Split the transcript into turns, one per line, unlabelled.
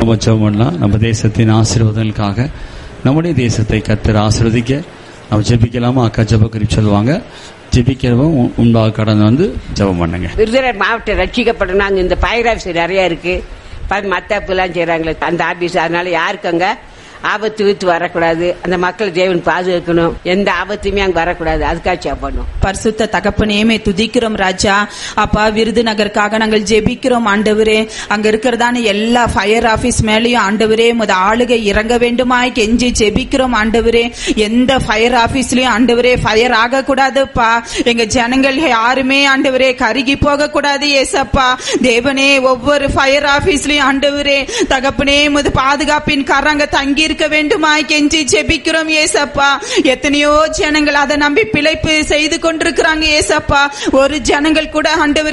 நம்ம ஜெபம் பண்ணலாம் நம்ம தேசத்தின் ஆசீர்வாதங்களுக்காக நம்முடைய தேசத்தை கத்தர் ஆசீர்வதிக்க நம்ம ஜெபிக்கலாமா அக்கா ஜெபக்கறி சொல்லுவாங்க ஜெபிக்கிறவங்க உன்- உன்பாக கடந்து வந்து ஜெபம் பண்ணுங்க
விருதுநகர் மாவட்டம் ரட்சிக்கப்படணும் அங்க இந்த பயிர் ஆஃபீஸ் நிறைய இருக்கு மத்தாப்புலாம் செய்யறாங்களே அந்த ஆபீஸ் அதனால யாருக்கு அங்க ஆபத்து வித்து வரக்கூடாது அந்த மக்கள் தேவன் பாதுகாக்கணும் எந்த ஆபத்துமே அங்க வரக்கூடாது அதுக்காக பண்ணும்
பரிசுத்த தகப்பனேமே துதிக்கிறோம் ராஜா அப்பா விருதுநகருக்காக நாங்கள் ஜெபிக்கிறோம் ஆண்டவரே அங்க இருக்கிறதான எல்லா ஃபயர் ஆபீஸ் மேலயும் ஆண்டவரே முத ஆளுகை இறங்க வேண்டுமாய் கெஞ்சி ஜெபிக்கிறோம் ஆண்டவரே எந்த ஃபயர் ஆபீஸ்லயும் ஆண்டவரே ஃபயர் ஆக கூடாதுப்பா எங்க ஜனங்கள் யாருமே ஆண்டவரே கருகி போக கூடாது ஏசப்பா தேவனே ஒவ்வொரு ஃபயர் ஆபீஸ்லயும் ஆண்டவரே தகப்பனே முது பாதுகாப்பின் கரங்க தங்கி இருக்க வேண்டுமாய் கெஞ்சி ஜெபிக்கிறோம் ஏசப்பா எத்தனையோ ஜனங்கள் அதை நம்பி பிழைப்பு செய்து கொண்டிருக்கிறாங்க ஏசப்பா ஒரு ஜனங்கள் கூட ஆண்டவரே